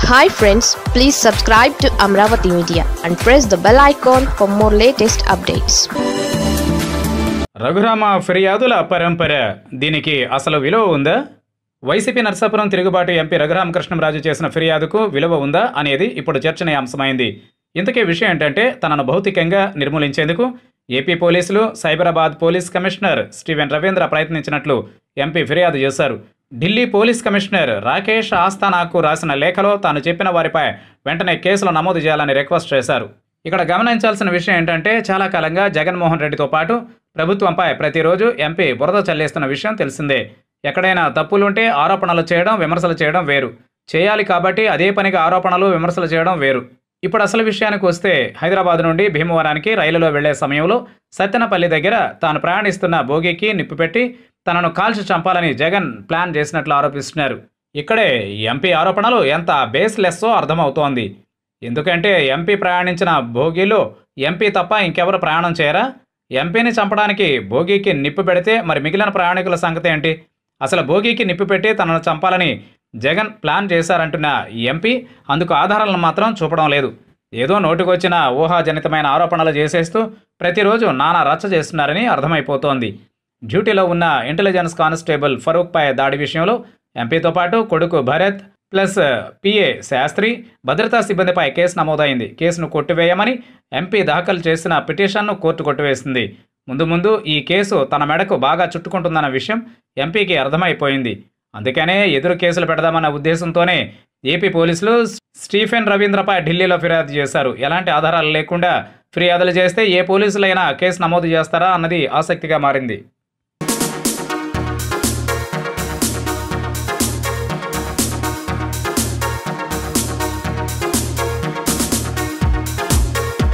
hi friends please subscribe to Amaravati media and press the bell icon for more latest updates Raghurama ఫిర్యాదుల పరంపర దీనికి అసలు విలువ ఉందా వైసీపీ నర్సాపురం తిరుగుబాటు ఎంపీ రఘురామకృష్ణంరాజు చేసిన ఫిర్యాదుకు విలువ ఉందా అనేది ఇప్పుడు చర్చనీయాంశమైంది ఇంతకీ విషయం ఏంటంటే తనను భౌతికంగా నిర్మూలించేందుకు ఏపీ పోలీసులు Cyberabad police commissioner Steven Ravindra ప్రయత్నించినట్లు ఎంపీ ఫిర్యాదు చేశారు ఢిల్లీ పోలీస్ కమిషనర్ రాకేష్ ఆస్థానాకు రాసిన లేఖలో తాను చెప్పిన వారిపై వెంటనే కేసులు నమోదు చేయాలని రిక్వెస్ట్ చేశారు ఇక్కడ గమనించాల్సిన విషయం ఏంటంటే చాలా కాలంగా జగన్మోహన్ రెడ్డితో పాటు ప్రభుత్వంపై ప్రతిరోజు ఎంపీ బురద చల్లేస్తున్న విషయం తెలిసిందే ఎక్కడైనా తప్పులుంటే ఆరోపణలు చేయడం విమర్శలు చేయడం వేరు చేయాలి కాబట్టి అదే పనిగా ఆరోపణలు విమర్శలు చేయడం వేరు ఇప్పుడు అసలు విషయానికి వస్తే హైదరాబాద్ నుండి భీమవరానికి రైలులో వెళ్లే సమయంలో సత్తెనపల్లి దగ్గర తాను ప్రయాణిస్తున్న బోగికి నిప్పుపెట్టి తనను కాల్చి చంపాలని జగన్ ప్లాన్ చేసినట్లు ఆరోపిస్తున్నారు ఇక్కడే ఎంపీ ఆరోపణలు ఎంత బేస్లెస్సో అర్థమవుతోంది ఎందుకంటే ఎంపీ ప్రయాణించిన భోగిలో ఎంపీ తప్ప ఇంకెవరు ప్రయాణం చేయరా ఎంపీని చంపడానికి భోగికి నిప్పు పెడితే మరి మిగిలిన ప్రయాణికుల సంగతి ఏంటి అసలు భోగికి నిప్పు పెట్టి తనను చంపాలని జగన్ ప్లాన్ చేశారంటున్న ఎంపీ అందుకు ఆధారాలను మాత్రం చూపడం లేదు ఏదో నోటికొచ్చిన ఊహాజనితమైన ఆరోపణలు చేసేస్తూ ప్రతిరోజు నానా రచ్చ చేస్తున్నారని అర్థమైపోతోంది డ్యూటీలో ఉన్న ఇంటెలిజెన్స్ కానిస్టేబుల్ ఫరూక్పై దాడి విషయంలో ఎంపీతో పాటు కొడుకు భరత్ ప్లస్ పిఏ శాస్త్రి భద్రతా సిబ్బందిపై కేసు నమోదైంది కేసును కొట్టివేయమని ఎంపీ దాఖలు చేసిన పిటిషన్ను కోర్టు కొట్టివేసింది ముందు ముందు ఈ కేసు తన మెడకు బాగా చుట్టుకుంటుందన్న విషయం ఎంపీకి అర్థమైపోయింది అందుకనే ఎదురు కేసులు పెడదామన్న ఉద్దేశంతోనే ఏపీ పోలీసులు స్టీఫెన్ రవీంద్రపై ఢిల్లీలో ఫిర్యాదు చేశారు ఎలాంటి ఆధారాలు లేకుండా ఫిర్యాదులు చేస్తే ఏ పోలీసులైనా కేసు నమోదు చేస్తారా అన్నది ఆసక్తిగా మారింది